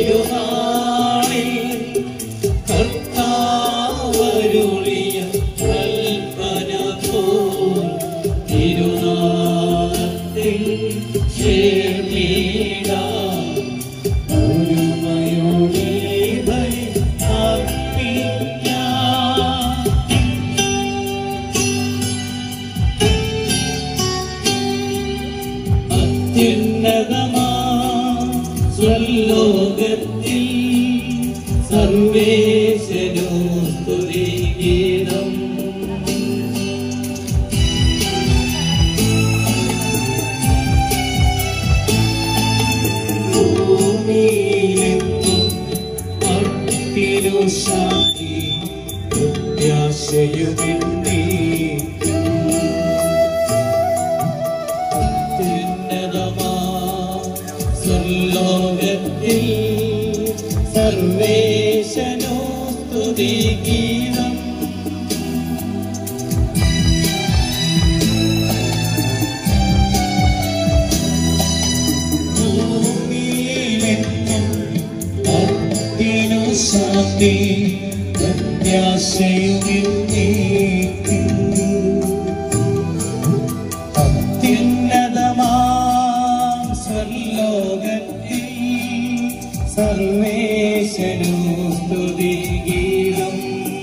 തിരുനാളിൽ കർത്താവരുളിയ കൽപ്പന പോൽ തിരുനാളത്തിൽ ചേർന്നിടാം ഒരുമയോടെ ബലി അർപ്പിക്കാം അത്യുന്നതമാ സ്വലോകത്തിൽ സർവേശനോ സ്തുതിഗീതം ഭൂമിയിലെങ്ങും ഭക്തിരു ശാന്തി പ്രത്യാശയുമെന്നേക്കും അത്യുന്നതമാ സ്വർലോകത്തിൽ സർവേശനോ സ്തുതിഗീതം ഭൂമിയിലെങ്ങും ഭക്തിനു ശാന്തി പ്രത്യാശയുമെന്നേക്കും അത്യുന്നതമാം സ്വർലോകത്തിൽ സർവേശനു സ്തുതിഗീതം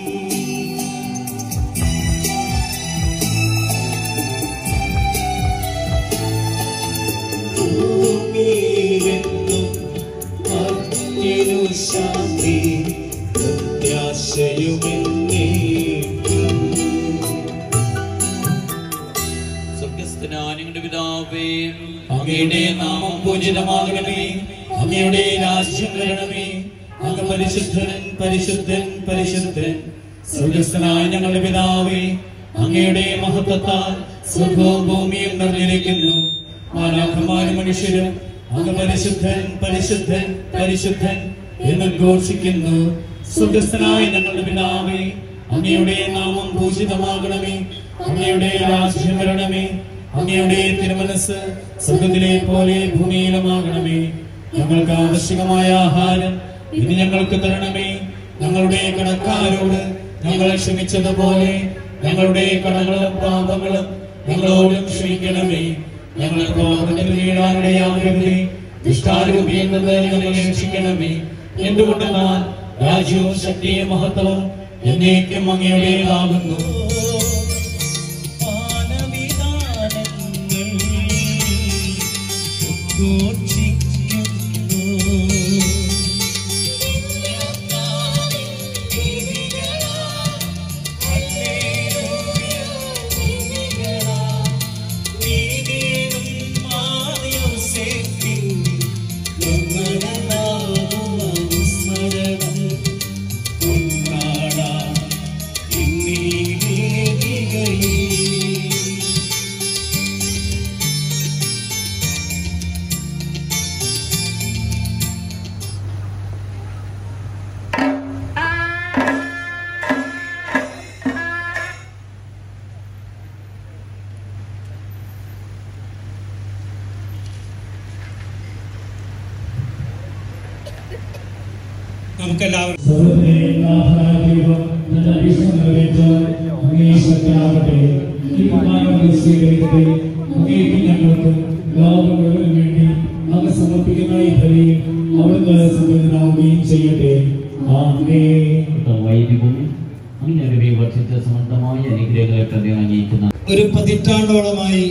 ഭൂമിയിലെങ്ങും ഭക്തിനു ശാന്തി പ്രത്യാശയുമെന്നേക്കും സ്വർഗസ്ഥനായ ഞങ്ങളുടെ പിതാവേ അങ്ങയുടെ നാമം പൂജിതമാകണമേ അങ്ങയുടെ രാജ്യം വരണമേ അങ്ങ് പരിശുദ്ധൻ പരിശുദ്ധൻ പരിശുദ്ധൻ സ്വർഗസ്ഥനായ ഞങ്ങളുടെ പിതാവേ അങ്ങയുടെ മഹത്വത്താൽ സ്വർഗവും ഭൂമിയും നിറഞ്ഞിരിക്കുന്നു മാലാഖമാരും മനുഷ്യരും അങ്ങ് പരിശുദ്ധൻ പരിശുദ്ധൻ പരിശുദ്ധൻ എന്ന് ഘോഷിക്കുന്നു സ്വർഗസ്ഥനായ ഞങ്ങളുടെ പിതാവേ അങ്ങയുടെ നാമം പൂജിതമാകണമേ അങ്ങയുടെ രാജ്യം വരണമേ അങ്ങയുടെ തിരുമനസ് സ്വർഗത്തിലെ പോലെ ഭൂമിയിലുമാകണമേ ഞങ്ങൾക്ക് ആവശ്യമായ ആഹാരം ഇനി ഞങ്ങൾക്ക് തരണമേ ഞങ്ങളുടെ കടക്കാരോട് ഞങ്ങൾ ക്ഷമിച്ചതുപോലെ ഞങ്ങളുടെ കടകളും പാപങ്ങളും ഞങ്ങളോടും ക്ഷമിക്കണമേ ഞങ്ങൾ കോപത്തിൽ വീഴാനിടയാകരുതേ ദുഷ്ടാരൂപിയിൽ നിന്ന് ഞങ്ങളെ രക്ഷിക്കണമേ എന്തുകൊണ്ടെന്നാൽ രാജ്യവും ശക്തിയും മഹത്വവും എന്നേക്കും അങ്ങയുടേതാകുന്നു നമുക്കെല്ലാവർക്കും സർവ്വത്തിനെയും നാഥനായ തന്റെ അഭീഷ്ടം നിറവേറ്റാൻ അങ്ങേ ശക്തനാകട്ടെ ഈ കുർബാന സ്വീകരിക്കട്ടെ അങ്ങേക്ക് ഞങ്ങൾക്ക് ലോകം മുഴുവൻ വേണ്ടി അങ്ങ് സമർപ്പിക്കുന്ന ഈ ബലിയിൽ അവിടുന്ന് സംബന്ധനാവുകയും ചെയ്യട്ടെ ആമേ വൈദികവും അങ്ങനെ വർഷിച്ച സമർത്ഥമായ അനുഗ്രഹങ്ങളെ പ്രതി അംഗീകരിക്കുന്ന ഒരു പതിറ്റാണ്ടോളമായി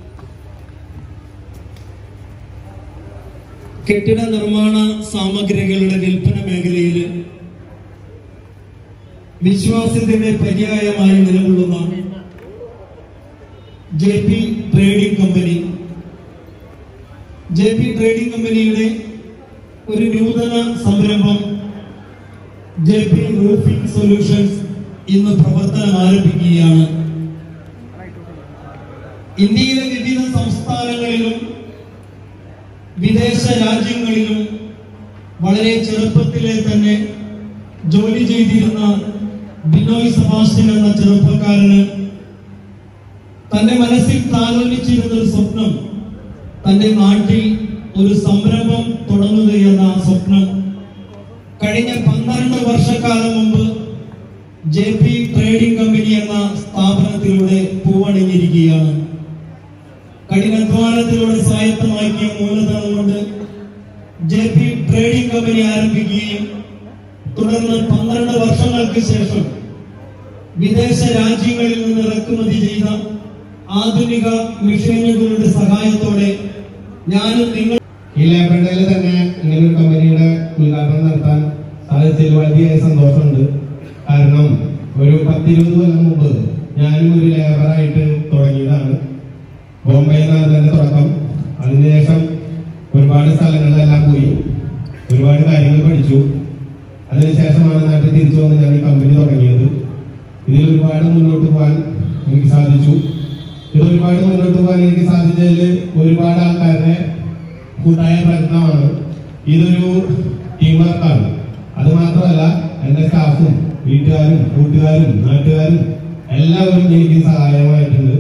കെട്ടിട നിർമ്മാണ സാമഗ്രികളുടെ വിൽപ്പന മേഖലയിൽ വിശ്വാസത്തിന്റെ പര്യായമായി നിലകൊള്ളുന്ന J P trading company J P trading കമ്പനിയുടെ ഒരു നൂതന സംരംഭം ജെ പി റൂഫിംഗ് സൊല്യൂഷൻസ് ഇന്ന് പ്രവർത്തനം ആരംഭിക്കുകയാണ് ഇന്ത്യയിലെ വിവിധ സംസ്ഥാനങ്ങളിലും വിദേശ രാജ്യങ്ങളിലും വളരെ ചെറുപ്പത്തിലെ തന്നെ ജോലി ചെയ്തിരുന്ന ബിനോയ് സെബാസ്റ്റ്യൻ എന്ന ചെറുപ്പക്കാരന് തന്റെ മനസ്സിൽ താലോലിച്ചിരുന്ന ഒരു സ്വപ്നം തന്റെ നാട്ടിൽ ഒരു സംരംഭം തുടങ്ങുക എന്ന ആ സ്വപ്നം കഴിഞ്ഞ പന്ത്രണ്ട് വർഷക്കാലം മുമ്പ് ജെ പി ട്രേഡിംഗ് കമ്പനി എന്ന സ്ഥാപനത്തിലൂടെ പൂവണിഞ്ഞിരിക്കുകയാണ് കഠിനാധ്വാനത്തിലൂടെ സ്വായത്തമാക്കിയ മൂലധനം കൊണ്ട് ജെ പി ട്രേഡിംഗ് കമ്പനി ആരംഭിക്കുകയും തുടർന്ന് പന്ത്രണ്ട് വർഷങ്ങൾക്ക് ശേഷം വിദേശ രാജ്യങ്ങളിൽ നിന്ന് ഇറക്കുമതി ചെയ്ത ആധുനിക മെഷീനുകളുടെ സഹായത്തോടെ ഞാനും നിങ്ങൾ ഈ ലേബർഡയിൽ തന്നെ ഇങ്ങനെ ഒരു കമ്പനിയുടെ ഉദ്ഘാടനം നടത്താൻ സാധിച്ചതിൽ വലിയ സന്തോഷമുണ്ട് കാരണം ഒരു പത്തിരുപത് കൊല്ലം മുമ്പ് ഞാനും ഒരു ലേബറായിട്ട് തുടങ്ങിയതാണ് ബോംബെയിൽ നിന്നാണ് തന്നെ തുടക്കം അതിനുശേഷം ഒരുപാട് സ്ഥലങ്ങളിലെല്ലാം പോയി ഒരുപാട് കാര്യങ്ങൾ പഠിച്ചു അതിനുശേഷമാണ് നാട്ടിൽ തിരിച്ചു വന്ന് ഞാൻ ഈ കമ്പനി തുടങ്ങിയത് ഇതിൽ ഒരുപാട് മുന്നോട്ട് പോകാൻ എനിക്ക് സാധിച്ചു ഇത് ഒരുപാട് മുന്നോട്ട് പോകാൻ എനിക്ക് സാധിച്ചതിൽ ഒരുപാട് ആൾക്കാരുടെ കൂട്ടായ പ്രയത്നമാണ് ഇതൊരു ടീം വർക്കാണ് അത് മാത്രമല്ല എന്റെ സ്റ്റാഫും വീട്ടുകാരും കൂട്ടുകാരും നാട്ടുകാരും എല്ലാവരും എനിക്ക് സഹായമായിട്ടുണ്ട്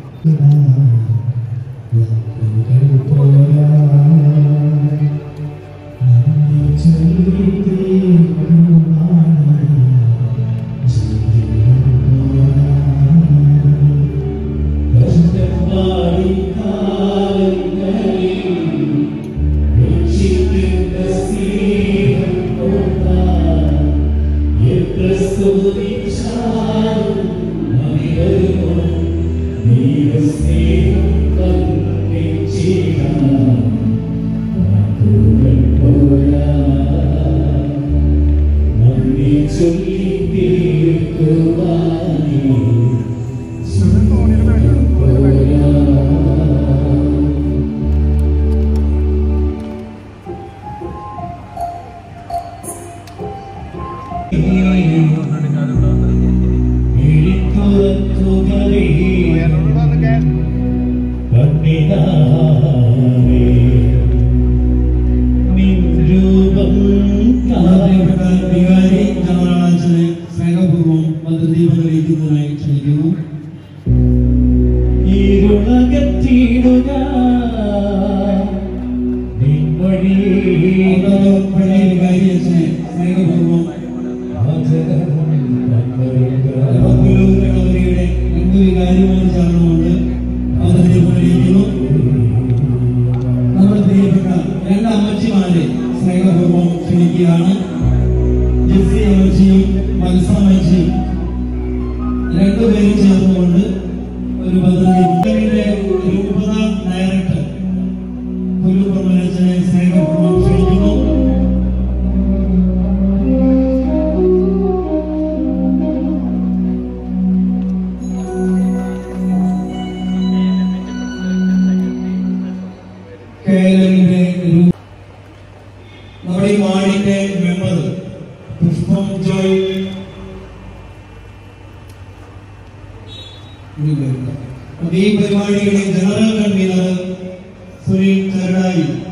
പ്രിയപ്പെട്ട വികാരി ജനറാളച്ചനെ സ്നേഹപൂർവ്വം പദ്ധതിയിൽ അറിയിക്കുന്നതിനായി ക്ഷണിക്കുന്നു ഓരോ പഴയ വികാരി അച്ഛനെ സ്നേഹപൂർവ്വം പത്മലോക കമ്പനിയുടെ രണ്ട് വികാരിമാർ ചേർന്നുകൊണ്ട് പദ്ധതിയിൽ അറിയിക്കുന്നു നമ്മുടെ പ്രിയപ്പെട്ട രണ്ട് അമ്മച്ചിമാരെ സ്നേഹപൂർവ്വം ക്ഷണിക്കുകയാണ് ജെസ്സി അമ്മച്ചിയും മത്സ അമ്മച്ചിയും രണ്ടുപേരും ചേർന്നുകൊണ്ട് ഒരു പദ്ധതി മുഖ്യമന്ത്രിയുടെ രൂപത ഡയറക്ടർ പുല്ലുപറമ്പലച്ചനെ സ്നേഹപൂർവ്വം ക്ഷണിക്കുന്നു കേരളത്തിന്റെ രൂ- നമ്മുടെ ഈ വാർഡിന്റെ മെമ്പർ പുഷ്പം ജോയ് ഈ പരിപാടിയുടെ ജനറൽ കൺവീനർ സുനിൽ ചരടായി